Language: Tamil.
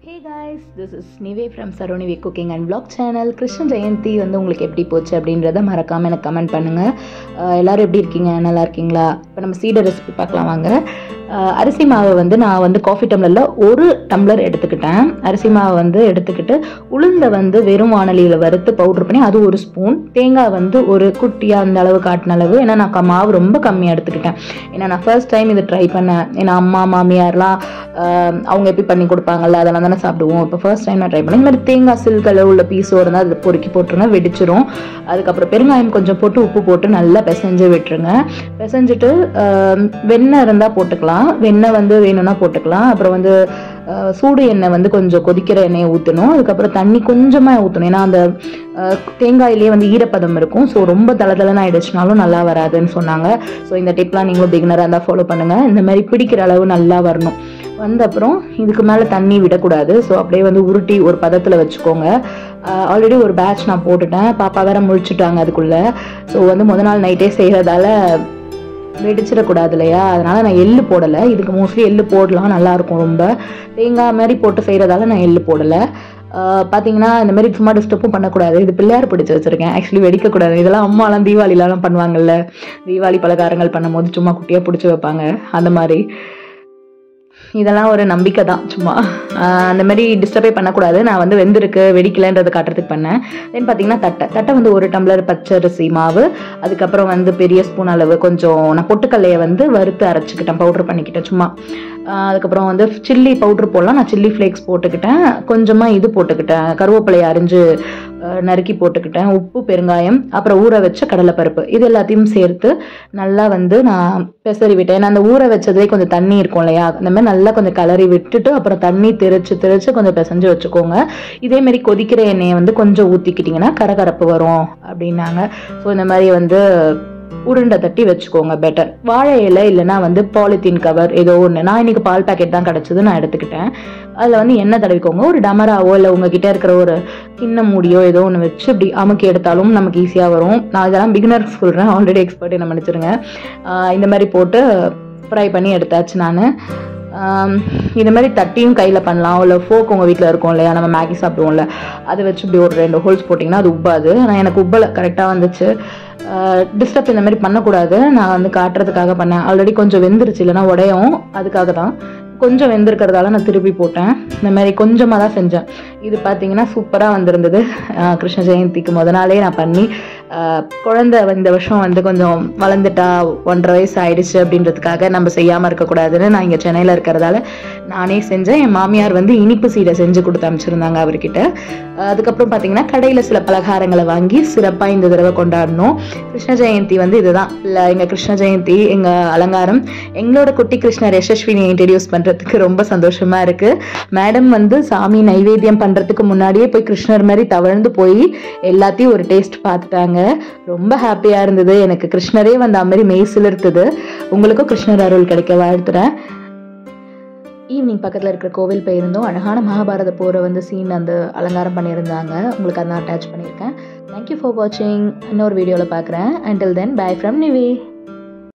hey guys this is Nive from சரோனிவே cooking and vlog channel Krishna Jayanthi வந்து உங்களுக்கு எப்படி போச்சு அப்படின்றத மறக்காமல் எனக்கு கமெண்ட் பண்ணுங்கள் எல்லோரும் எப்படி இருக்கீங்க நல்லா இருக்கீங்களா இப்போ நம்ம சீடை ரெசிபி பார்க்கலாம் வாங்க அஹ் அரிசி மாவு வந்து நான் வந்து காஃபி டம்ளரில் ஒரு டம்ளர் எடுத்துக்கிட்டேன் அரிசி மாவு வந்து எடுத்துக்கிட்டு உளுந்தை வந்து வெறும் வானலியில் வறுத்து பவுட்ரு பண்ணி அது ஒரு ஸ்பூன் தேங்காய் வந்து ஒரு குட்டியாக அந்த அளவு காட்டின அளவு ஏன்னா நான் க- மாவு ரொம்ப கம்மியாக எடுத்துக்கிட்டேன் ஏன்னா நான் ஃபர்ஸ்ட் டைம் இது ட்ரை பண்ணேன் ஏன்னா அம்மா மாமியார்லாம் ஆஹ் அவங்க எப்படி பண்ணி கொடுப்பாங்கல்ல அதெல்லாம் தானே சாப்பிடுவோம் இப்போ ஃபர்ஸ்ட் டைம் நான் ட்ரை பண்ணேன் இந்த மாதிரி தேங்காய் சில்கில் உள்ள பீஸோ இருந்தால் அதை பொறுக்கி போட்டுருங்க வெடிச்சிரும் அதுக்கப்புறம் பெருங்காயம் கொஞ்சம் போட்டு உப்பு போட்டு நல்லா பிசைஞ்சு விட்டுருங்க பிசைஞ்சிட்டு ஆஹ் வெண்ணெய் இருந்தால் போட்டுக்கலாம் வெண்ணெய் வந்து வேணும்னா போட்டுக்கலாம் அப்புறம் வந்து ஆஹ் சூடு எண்ணெய் வந்து கொஞ்சம் கொதிக்கிற எண்ணெயை ஊற்றணும் அதுக்கப்புறம் தண்ணி கொஞ்சமாக ஊற்றணும் ஏன்னா அந்த ஆஹ் தேங்காயிலேயே வந்து ஈரப்பதம் இருக்கும் ஸோ ரொம்ப தளதளன்னு ஆயிடுச்சுனாலும் நல்லா வராதுன்னு சொன்னாங்க ஸோ இந்த டிப்லாம் நீங்களும் பிகினராக இருந்தால் ஃபாலோ பண்ணுங்கள் இந்த மாதிரி பிடிக்கிற அளவு நல்லா வரணும் வந்த அப்புறம் இதுக்கு மேலே தண்ணி விடக்கூடாது ஸோ அப்படியே வந்து உருட்டி ஒரு பதத்தில் வச்சுக்கோங்க ஆல்ரெடி ஒரு பேட்ச் நான் போட்டுட்டேன் பாப்பா வேற முழிச்சிட்டாங்க அதுக்குள்ளே ஸோ வந்து முத நாள் நைட்டே செய்கிறதால வெடிச்சிடக்கூடாது இல்லையா அதனால நான் எள்ளு போடலை இதுக்கு மோஸ்ட்லி எள்ளு போடலாம் நல்லா இருக்கும் ரொம்ப தேங்காய் மாதிரி போட்டு செய்கிறதால நான் எள்ளு போடலை ஆஹ் பார்த்தீங்கன்னா இந்த மாதிரி சும்மா டிஸ்டர்பும் பண்ணக்கூடாது இது பிள்ளையார் பிடிச்சி வச்சிருக்கேன் ஆக்சுவலி வெடிக்கக்கூடாது இதெல்லாம் அம்மாலாம் தீபாவளிலாம் பண்ணுவாங்கல்ல தீபாவளி பலகாரங்கள் பண்ணும்போது சும்மா குட்டியாக பிடிச்சி வைப்பாங்க அந்த மாதிரி இதெல்லாம் ஒரு நம்பிக்கை தான் சும்மா ஆஹ் அந்த மாதிரி டிஸ்டர்பே பண்ணக்கூடாது நான் வந்து வெந்திருக்கு வெடிக்கலைன்றதை காட்டுறதுக்கு பண்ணேன் தென் பார்த்தீங்கன்னா தட்டை தட்டை வந்து ஒரு டம்ளர் பச்சரிசி மாவு அதுக்கப்புறம் வந்து பெரிய ஸ்பூன் அளவு கொஞ்சம் நான் பொட்டுக்கல்லையை வந்து வறுத்து அரைச்சிக்கிட்டேன் பவுட்ரு பண்ணிக்கிட்டேன் சும்மா ஆஹ் அதுக்கப்புறம் வந்து சில்லி பவுட்ரு போடலாம் நான் சில்லி ஃப்ளேக்ஸ் போட்டுக்கிட்டேன் கொஞ்சமாக இது போட்டுக்கிட்டேன் கருவேப்பிலையை அரிஞ்சு ஆஹ் நறுக்கி போட்டுக்கிட்டேன் உப்பு பெருங்காயம் அப்புறம் ஊற வச்ச கடலைப்பருப்பு இது எல்லாத்தையும் சேர்த்து நல்லா வந்து நான் பெசரி விட்டேன் ஏன்னா அந்த ஊற வச்சதே கொஞ்சம் தண்ணி இருக்கும் இல்லையா அந்த மாதிரி நல்லா கொஞ்சம் கலரி விட்டுட்டு அப்புறம் தண்ணி திரிச்சு திரிச்சு கொஞ்சம் பிசைஞ்சு வச்சுக்கோங்க இதே மாதிரி கொதிக்கிற எண்ணெயை வந்து கொஞ்சம் ஊற்றிக்கிட்டிங்கன்னா கரகரப்பு வரும் அப்படின்னாங்க ஸோ இந்த மாதிரி வந்து உருண்டை தட்டி வச்சுக்கோங்க பெட்டர் வாழை இலை இல்லைன்னா வந்து பாலித்தீன் கவர் ஏதோ ஒன்று நான் இன்னைக்கு பால் பாக்கெட் தான் கிடச்சது நான் எடுத்துக்கிட்டேன் அதில் வந்து எண்ணெய் தடவிக்கோங்க ஒரு டமராவோ இல்லை உங்ககிட்ட இருக்கிற ஒரு கிண்ண மூடியோ ஏதோ ஒன்று வச்சு இப்படி அமுக்கி எடுத்தாலும் நமக்கு ஈஸியாக வரும் நான் இதெல்லாம் பிகினர் சொல்கிறேன் ஆல்ரெடி எக்ஸ்பர்ட் என்ன மன்னிச்சிருங்க ஆஹ் இந்த மாதிரி போட்டு ஃப்ரை பண்ணி எடுத்தாச்சு நான் இந்த மாதிரி தட்டியும் கையில் பண்ணலாம் இல்லை ஃபோக் உங்கள் வீட்டில் இருக்கும் இல்லையா நம்ம மேகி சாப்பிடுவோம்ல அதை வச்சு இப்படி ஒரு ரெண்டு ஹோல்ஸ் போட்டிங்கன்னா அது உப்பாது ஆனால் எனக்கு உப்பலை கரெக்டாக வந்துச்சு டிஸ்டர்ப் இந்த மாதிரி பண்ணக்கூடாது நான் வந்து காட்டுறதுக்காக பண்ணேன் ஆல்ரெடி கொஞ்சம் வெந்துருச்சு இல்லைன்னா உடையும் அதுக்காக தான் கொஞ்சம் வெந்திருக்கிறதால நான் திருப்பி போட்டேன் இந்த மாதிரி கொஞ்சமாக தான் செஞ்சேன் இது பார்த்தீங்கன்னா சூப்பராக வந்திருந்தது ஆஹ் கிருஷ்ண ஜெயந்திக்கு முத நாளே நான் பண்ணி ஆஹ் குழந்தை இந்த வருஷம் வந்து கொஞ்சம் வளர்ந்துட்டா ஒன்றரை வயசு ஆயிடுச்சு அப்படின்றதுக்காக நம்ம செய்யாமல் இருக்கக்கூடாதுன்னு நான் இங்கே சென்னையில் இருக்கிறதால நானே செஞ்சேன் என் மாமியார் வந்து இனிப்பு சீடை செஞ்சு கொடுத்து அனுப்பிச்சிருந்தாங்க அவர்கிட்ட ஆஹ் அதுக்கப்புறம் பார்த்தீங்கன்னா கடையில் சில பலகாரங்களை வாங்கி சிறப்பாக இந்த தடவை கொண்டாடணும் கிருஷ்ண ஜெயந்தி வந்து இதுதான் இல்லை எங்கள் கிருஷ்ண ஜெயந்தி எங்கள் அலங்காரம் எங்களோட குட்டி கிருஷ்ணர் யசஸ்வினியை இன்ட்ரடியூஸ் பண்ணுறதுக்கு ரொம்ப சந்தோஷமா இருக்கு மேடம் வந்து சாமி நைவேத்தியம் பண்ணுறதுக்கு முன்னாடியே போய் கிருஷ்ணர் மாதிரி தவழ்ந்து போய் எல்லாத்தையும் ஒரு டேஸ்ட் பார்த்துட்டாங்க ரொம்ப ஹாப்பியாக இருந்தது எனக்கு கிருஷ்ணரே வந்த மாதிரி மெய் சிலிர்த்துது உங்களுக்கும் கிருஷ்ணர் அருள் கிடைக்க வாழ்த்துறேன் ஈவினிங் பக்கத்தில் இருக்கிற கோவில் போயிருந்தோம் அழகான மகாபாரத போரை வந்து சீன் அந்த அலங்காரம் பண்ணியிருந்தாங்க உங்களுக்கு அதான் அட்டாச் பண்ணியிருக்கேன் தேங்க்யூ ஃபார் வாட்சிங் இன்னொரு வீடியோவில் பார்க்குறேன் அண்டில் தென் பை ஃப்ரம் நிவே